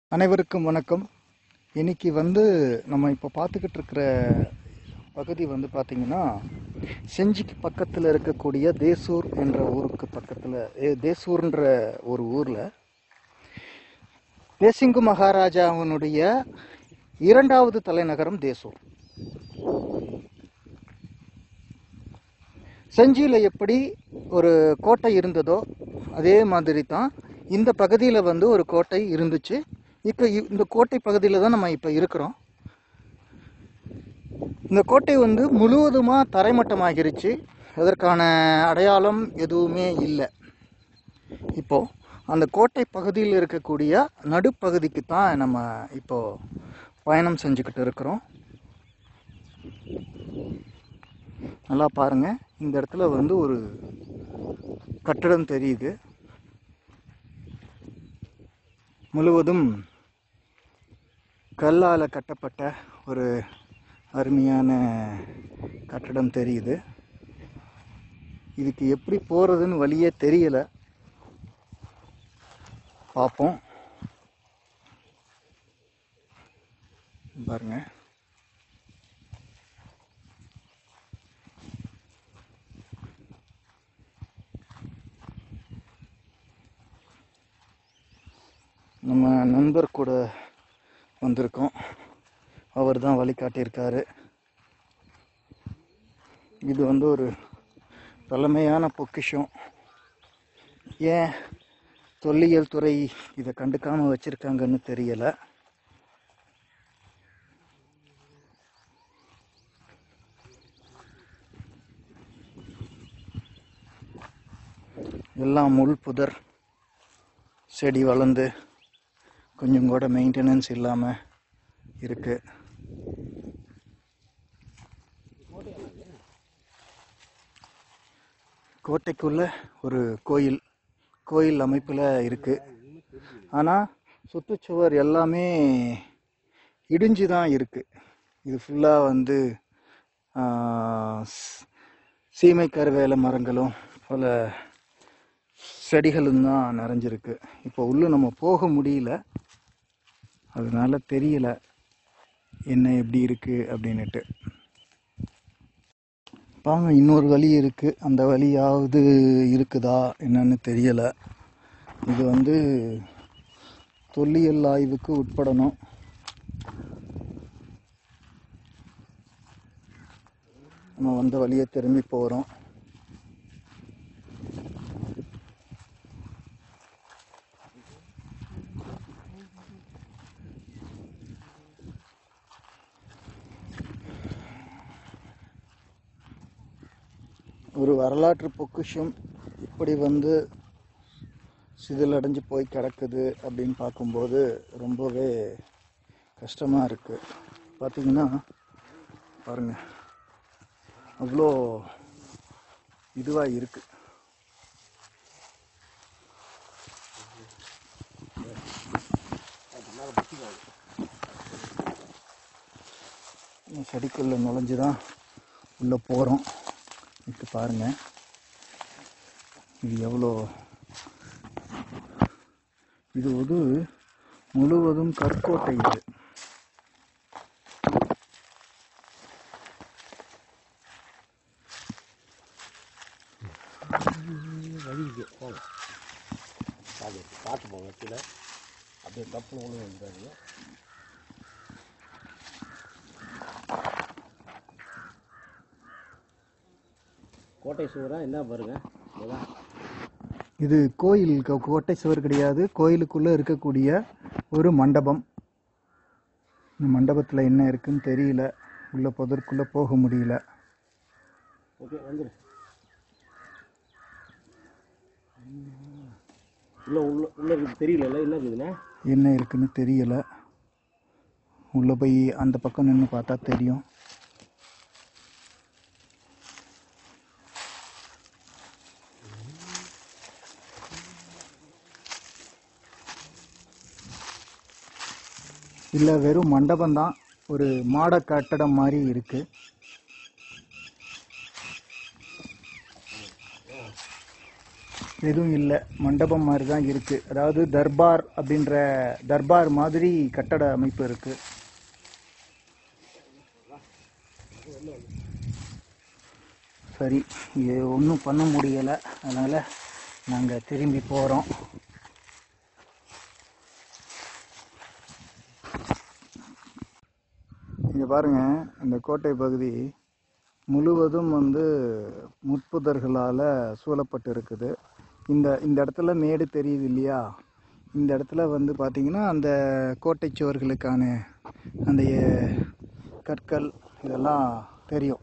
அனைவருக்கும் வணக்கம் இன்னைக்கு வந்து நம்ம இப்போ பார்த்துக்கிட்டு இருக்கிற பகுதி வந்து பார்த்திங்கன்னா செஞ்சிக்கு பக்கத்தில் இருக்கக்கூடிய தேசூர் என்ற ஊருக்கு பக்கத்தில் ஏ தேசூர்ன்ற ஒரு ஊரில் தேசிங்கு மகாராஜாவினுடைய இரண்டாவது தலைநகரம் தேசூர் செஞ்சியில் எப்படி ஒரு கோட்டை இருந்ததோ அதே மாதிரி தான் இந்த பகுதியில் வந்து ஒரு கோட்டை இருந்துச்சு இப்போ இந்த கோட்டை பகுதியில் தான் நம்ம இப்போ இருக்கிறோம் இந்த கோட்டை வந்து முழுவதுமாக தரைமட்டமாகிருச்சு அதற்கான அடையாளம் எதுவுமே இல்லை இப்போ அந்த கோட்டை பகுதியில் இருக்கக்கூடிய நடுப்பகுதிக்கு தான் நம்ம இப்போ பயணம் செஞ்சுக்கிட்டு இருக்கிறோம் நல்லா பாருங்க இந்த இடத்துல வந்து ஒரு கட்டடம் தெரியுது முழுவதும் கல்லால் கட்டப்பட்ட ஒரு அருமையான கட்டடம் தெரியுது இதுக்கு எப்படி போகிறதுன்னு வழியே தெரியல பார்ப்போம் பாருங்க நம்ம நண்பர் கூட வந்திருக்கோம் அவர் தான் வழிகாட்டியிருக்காரு இது வந்து ஒரு பழமையான பொக்கிஷம் ஏன் தொல்லியல் துறை இதை கண்டுக்காமல் வச்சுருக்காங்கன்னு தெரியலை எல்லாம் முள் புதர் செடி வளர்ந்து கொஞ்சம் கூட மெயின்டெனன்ஸ் இல்லாமல் இருக்கு கோட்டைக்குள்ள ஒரு கோயில் கோயில் அமைப்பில் இருக்கு ஆனால் சுற்றுச்சுவர் எல்லாமே இடிஞ்சு தான் இருக்கு இது ஃபுல்லாக வந்து ஆஹ், ஸ்- சீமை கருவேல மரங்களும் பல செடிகளும் தான் நிறைஞ்சிருக்கு இப்போ உள்ள நம்ம போக முடியல அதனால தெரியல என்ன எப்படி இருக்கு அப்படின்னுட்டு பாங்க இன்னொரு வழி இருக்கு அந்த வழியாவது இருக்குதா என்னன்னு தெரியல இது வந்து தொல்லியல் ஆய்வுக்கு உட்படணும் நம்ம வந்த வழியை திரும்பி போகிறோம் ஒரு வரலாற்று பொக்கிஷம் இப்படி வந்து சிதிலடைஞ்சு போய் கிடக்குது அப்படின்னு பார்க்கும்போது ரொம்பவே கஷ்டமாக இருக்குது பார்த்தீங்கன்னா பாருங்க அவ்வளோ இதுவாக இருக்கு செடிக்குள்ளே நுழைஞ்சு தான் உள்ளே போகிறோம் இப்போ பாருங்க இது எவ்வளோ இது ஒரு முழுவதும் கற்கோட்டை இது வழி இருக்கு போங்க அது பார்த்து போங்க கீழே அப்படியே தப்பு ஒன்றும் வந்துடாதீங்க கோட்டை சுவரா என்ன பாருங்க இதான் இது கோயில் கோ- கோட்டை சுவர் கிடையாது கோயிலுக்குள்ளே இருக்கக்கூடிய ஒரு மண்டபம் இந்த மண்டபத்தில் என்ன இருக்குன்னு தெரியல உள்ள புதற்குள்ளே போக முடியல ஓகே வந்துடு உள்ள உள்ள உள்ள இருக்குது தெரியல என்ன இருக்குதுண்ணே என்ன இருக்குன்னு தெரியல உள்ளே போய் அந்த பக்கம் நின்று பார்த்தா தெரியும் இல்லை வெறும் மண்டபம் தான் ஒரு மாட கட்டடம் மாதிரி இருக்கு எதுவும் இல்லை மண்டபம் மாதிரி தான் இருக்குது அதாவது தர்பார் அப்படின்ற தர்பார் மாதிரி கட்டட அமைப்பு இருக்குது சரி இது ஒன்றும் பண்ண முடியலை அதனால் நாங்கள் திரும்பி போகிறோம் இங்கே பாருங்க இந்த கோட்டை பகுதி முழுவதும் வந்து முட்புதர்களால் சூழப்பட்டு இருக்குது இந்த இந்த இடத்துல மேடு தெரியுது இல்லையா இந்த இடத்துல வந்து பார்த்திங்கன்னா அந்த கோட்டை சுவர்களுக்கான அந்த எ- கற்கள் இதெல்லாம் தெரியும்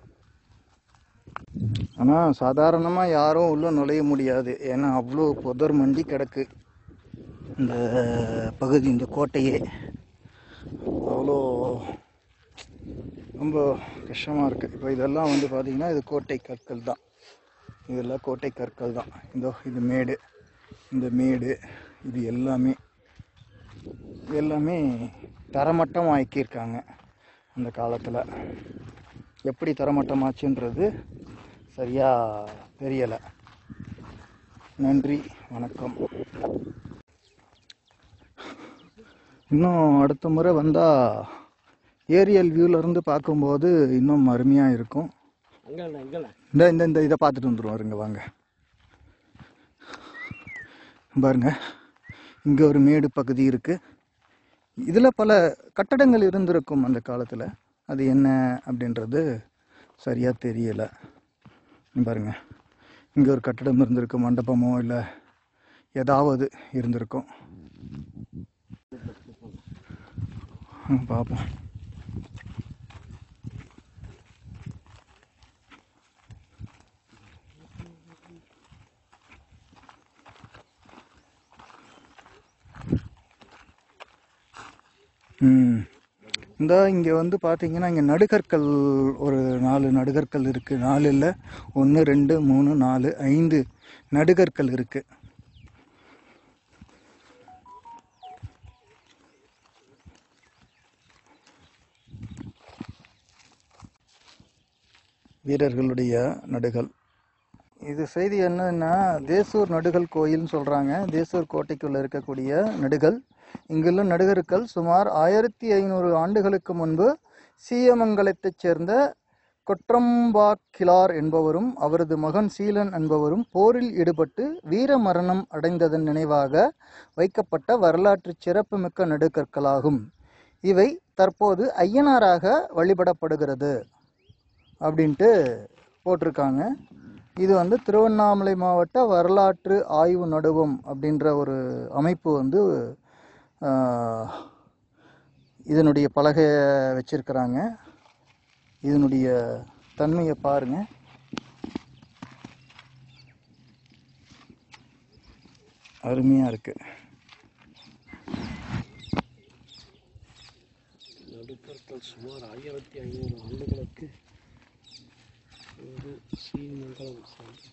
ஆனால் சாதாரணமாக யாரும் உள்ளே நுழைய முடியாது ஏன்னா அவ்வளோ புதர் மண்டி கிடக்கு இந்த பகுதி இந்த கோட்டையே அவ்வளோ ரொம்ப கஷ்டமாக இருக்குது இப்போ இதெல்லாம் வந்து பார்த்திங்கன்னா இது கோட்டை கற்கள் தான் இதெல்லாம் கோட்டை கற்கள் தான் இதோ இது மேடு இந்த மேடு இது எல்லாமே எல்லாமே தரமட்டம் ஆக்கியிருக்காங்க அந்த காலத்தில் எப்படி தரமட்டமாச்சுன்றது சரியாக தெரியலை நன்றி வணக்கம் இன்னும் அடுத்த முறை வந்தால் ஏரியல் வியூவிலேருந்து பார்க்கும்போது இன்னும் அருமையாக இருக்கும் அங்கே இல்லை இங்கே இல்லை இந்த இந்த இந்த இதை பார்த்துட்டு வந்துடுவோம் இருங்க வாங்க பாருங்க இங்கே ஒரு மேடு பகுதி இருக்குது இதில் பல கட்டடங்கள் இருந்திருக்கும் அந்த காலத்தில் அது என்ன அப்படின்றது சரியாக தெரியலை பாருங்க இங்கே ஒரு கட்டடம் இருந்திருக்கு மண்டபமோ இல்லை ஏதாவது இருந்திருக்கும் ம், பார்ப்போம் ம் இந்த இங்கே வந்து பார்த்தீங்கன்னா இங்கே நடுகற்கள் ஒரு நாலு நடுகற்கள் இருக்குது நாலு இல்லை ஒன்று ரெண்டு மூணு நாலு ஐந்து நடுகற்கள் இருக்குது வீரர்களுடைய நடுகள் இது செய்தி என்னன்னா தேசூர் நடுகள் கோயில்னு சொல்கிறாங்க தேசூர் கோட்டைக்குள்ளே இருக்கக்கூடிய நடுகள் இங்குள்ள நடுகர்கள் சுமார் ஆயிரத்தி ஐநூறு ஆண்டுகளுக்கு முன்பு சீயமங்கலத்தைச் சேர்ந்த கொற்றம்பாக்கிலார் என்பவரும் அவரது மகன் சீலன் என்பவரும் போரில் ஈடுபட்டு வீர மரணம் அடைந்ததன் நினைவாக வைக்கப்பட்ட வரலாற்று சிறப்புமிக்க நடுகற்களாகும் இவை தற்போது ஐயனாராக வழிபடப்படுகிறது அப்படின்ட்டு போட்டிருக்காங்க இது வந்து திருவண்ணாமலை மாவட்ட வரலாற்று ஆய்வு நடுவம் அப்படின்ற ஒரு அமைப்பு வந்து ஆஹ், இதனுடைய பலகை வச்சிருக்கிறாங்க இதனுடைய தன்மையை பாருங்க அருமையாக இருக்குது நடுக்கற்கள் சுமார் ஆயிரத்தி ஐநூறு ஆண்டுகளுக்கு ஒரு ஸ்ரீமங்கலம் சாமி.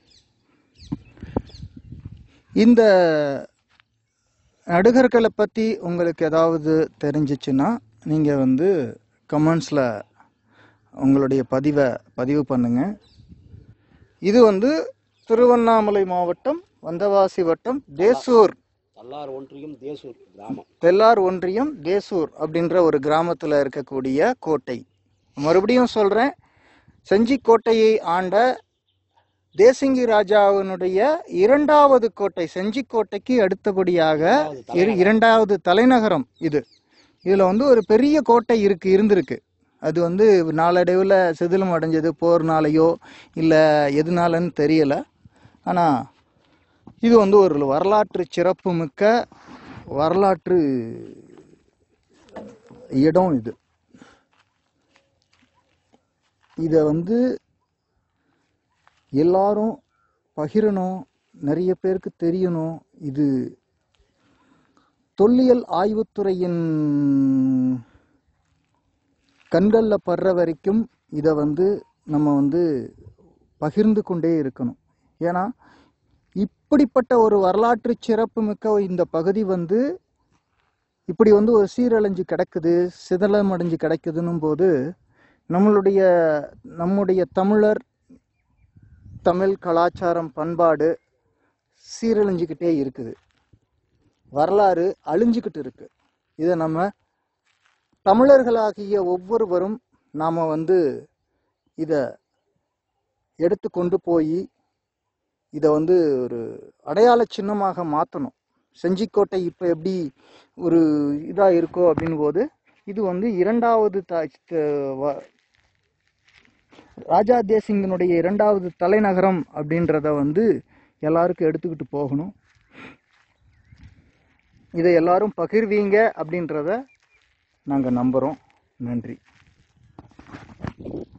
இந்த நடுகர்களை பற்றி உங்களுக்கு ஏதாவது தெரிஞ்சிச்சுன்னா நீங்கள் வந்து கமெண்ட்ஸில் உங்களுடைய பதிவை பதிவு பண்ணுங்கள் இது வந்து திருவண்ணாமலை மாவட்டம் வந்தவாசி வட்டம் தேசூர் தல்லார் ஒன்றியம் தேசூர் கிராமம் தெல்லார் ஒன்றியம் தேசூர் அப்படின்ற ஒரு கிராமத்தில் இருக்கக்கூடிய கோட்டை மறுபடியும் சொல்கிறேன் செஞ்சி கோட்டையை ஆண்ட தேசிங்கி ராஜாவினுடைய இரண்டாவது கோட்டை செஞ்சி கோட்டைக்கு அடுத்தபடியாக இரு- இரண்டாவது தலைநகரம் இது இதில் வந்து ஒரு பெரிய கோட்டை இருக்கு இருந்திருக்கு அது வந்து நாளடைவில் சிதிலம் அடைஞ்சது போர்னாலேயோ இல்லை எதுனாலன்னு தெரியலை ஆனால் இது வந்து ஒரு வரலாற்று சிறப்புமிக்க வரலாற்று இடம் இது இதை வந்து எல்லாரும் பகிரணும் நிறைய பேருக்கு தெரியணும் இது தொல்லியல் ஆய்வுத்துறையின் கண்களில் படுற வரைக்கும் இதை வந்து நம்ம வந்து பகிர்ந்து கொண்டே இருக்கணும் ஏன்னா இப்படிப்பட்ட ஒரு வரலாற்று சிறப்புமிக்க இந்த பகுதி வந்து இப்படி வந்து ஒரு சீரழிஞ்சு கிடக்குது சிதலமடைஞ்சு கிடக்குதுன்னும் போது நம்மளுடைய நம்முடைய தமிழர் தமிழ் கலாச்சாரம் பண்பாடு சீரழிஞ்சுக்கிட்டே இருக்குது வரலாறு அழிஞ்சுக்கிட்டு இருக்கு இதை நம்ம தமிழர்களாகிய ஒவ்வொருவரும் நாம் வந்து இதை எடுத்து கொண்டு போய் இதை வந்து ஒரு அடையாள சின்னமாக மாற்றணும் செஞ்சிக்கோட்டை இப்போ எப்படி ஒரு இதாக இருக்கோ அப்படின் போது இது வந்து இரண்டாவது த த- வ- ராஜா தேசிங்கனுடைய இரண்டாவது தலைநகரம் அப்படின்றத வந்து எல்லாருக்கும் எடுத்துக்கிட்டு போகணும் இதை எல்லாரும் பகிர்வீங்க அப்படின்றத நாங்கள் நம்புகிறோம் நன்றி